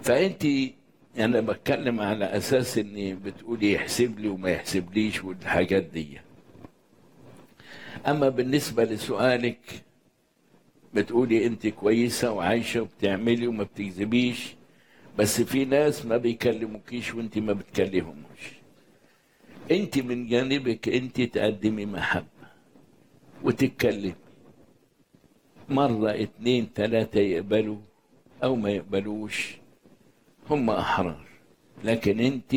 فانت انا بتكلم على اساس اني بتقولي يحسب لي وما يحسبليش والحاجات دي اما بالنسبه لسؤالك بتقولي انت كويسه وعايشه وبتعملي وما بتكذبيش بس في ناس ما بيكلموكيش وانت ما بتكلمهمش انت من جانبك انت تقدمي محبه وتتكلمي مرة اتنين تلاتة يقبلوا أو ما يقبلوش هم أحرار لكن أنت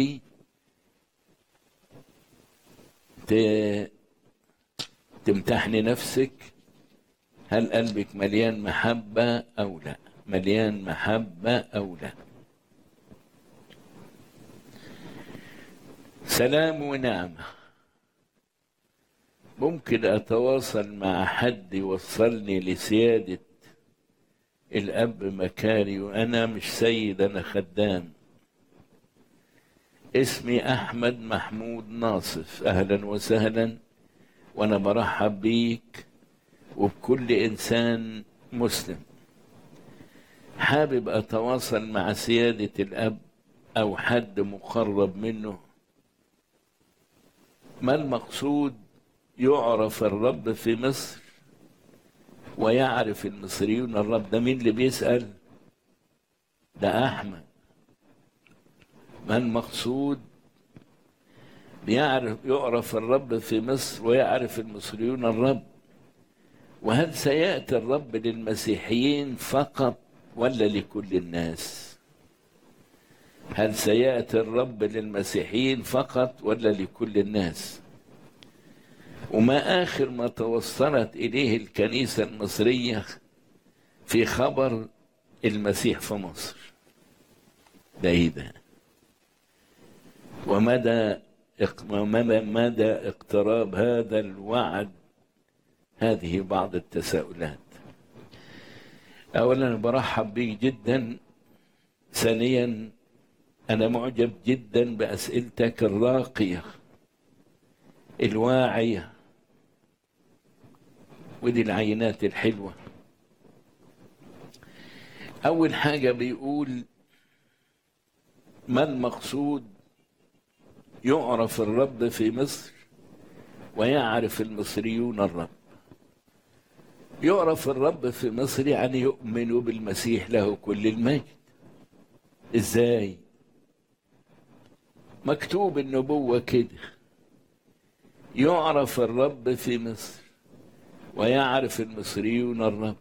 ت- تمتحني نفسك هل قلبك مليان محبة أو لا مليان محبة أو لا سلام ونعمه ممكن أتواصل مع حد يوصلني لسيادة الأب مكاني وأنا مش سيد أنا خدام اسمي أحمد محمود ناصف أهلا وسهلا وأنا برحب بيك وبكل إنسان مسلم حابب أتواصل مع سيادة الأب أو حد مقرب منه ما المقصود يعرف الرب في مصر ويعرف المصريون الرب ده مين اللي بيسأل ده أحمد ما المقصود بيعرف يعرف الرب في مصر ويعرف المصريون الرب وهل سيأتي الرب للمسيحيين فقط ولا لكل الناس هل سيأتي الرب للمسيحيين فقط ولا لكل الناس وما آخر ما توصلت إليه الكنيسة المصرية في خبر المسيح في مصر ده إيه ده ومدى ومدى مدى اقتراب هذا الوعد هذه بعض التساؤلات أولا برحب بك جدا ثانيا أنا معجب جدا بأسئلتك الراقية الواعية ودي العينات الحلوة أول حاجة بيقول ما المقصود يعرف الرب في مصر ويعرف المصريون الرب يعرف الرب في مصر يعني يؤمنوا بالمسيح له كل المجد ازاي مكتوب النبوة كده يعرف الرب في مصر ويعرف المصريون الرب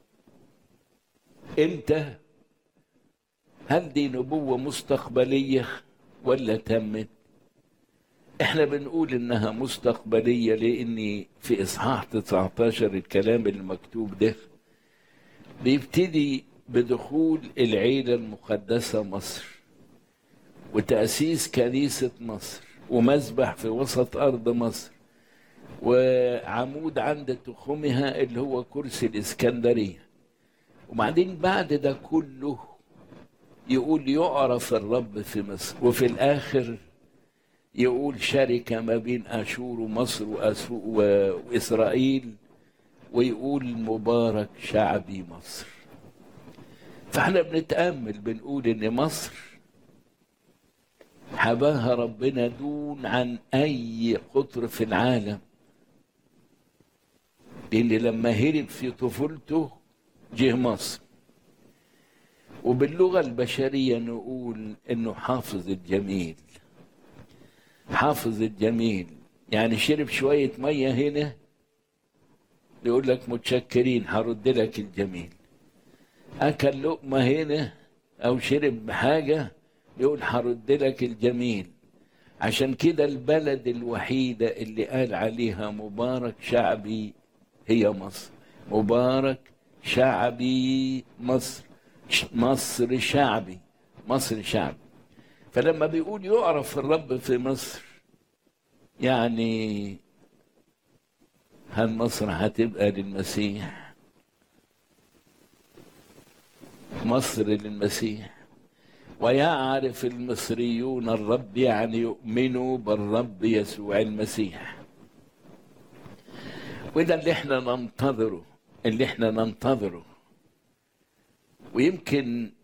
امتى هل دي نبوة مستقبلية ولا تمت احنا بنقول انها مستقبلية لاني في اصحاح 19 الكلام المكتوب ده بيبتدي بدخول العيلة المقدسة مصر وتأسيس كنيسة مصر ومذبح في وسط أرض مصر وعمود عند تخومها اللي هو كرسي الإسكندرية وبعدين بعد ده كله يقول يعرف الرب في مصر وفي الآخر يقول شركة ما بين أشور ومصر وأسو- و- وإسرائيل ويقول مبارك شعبي مصر فاحنا بنتأمل بنقول إن مصر حباها ربنا دون عن أي قطر في العالم لأن لما هرب في طفولته جه مصر وباللغة البشرية نقول إنه حافظ الجميل حافظ الجميل يعني شرب شوية مية هنا يقول لك متشكرين هرد لك الجميل أكل لقمة هنا أو شرب حاجة يقول هرد لك الجميل عشان كده البلد الوحيدة اللي قال عليها مبارك شعبي هي مصر مبارك شعبي مصر ش- مصر شعبي مصر شعبي فلما بيقول يعرف الرب في مصر يعني هل مصر هتبقى للمسيح مصر للمسيح ويعرف المصريون الرب يعني يؤمنوا بالرب يسوع المسيح وده اللي احنا ننتظره اللي احنا ننتظره ويمكن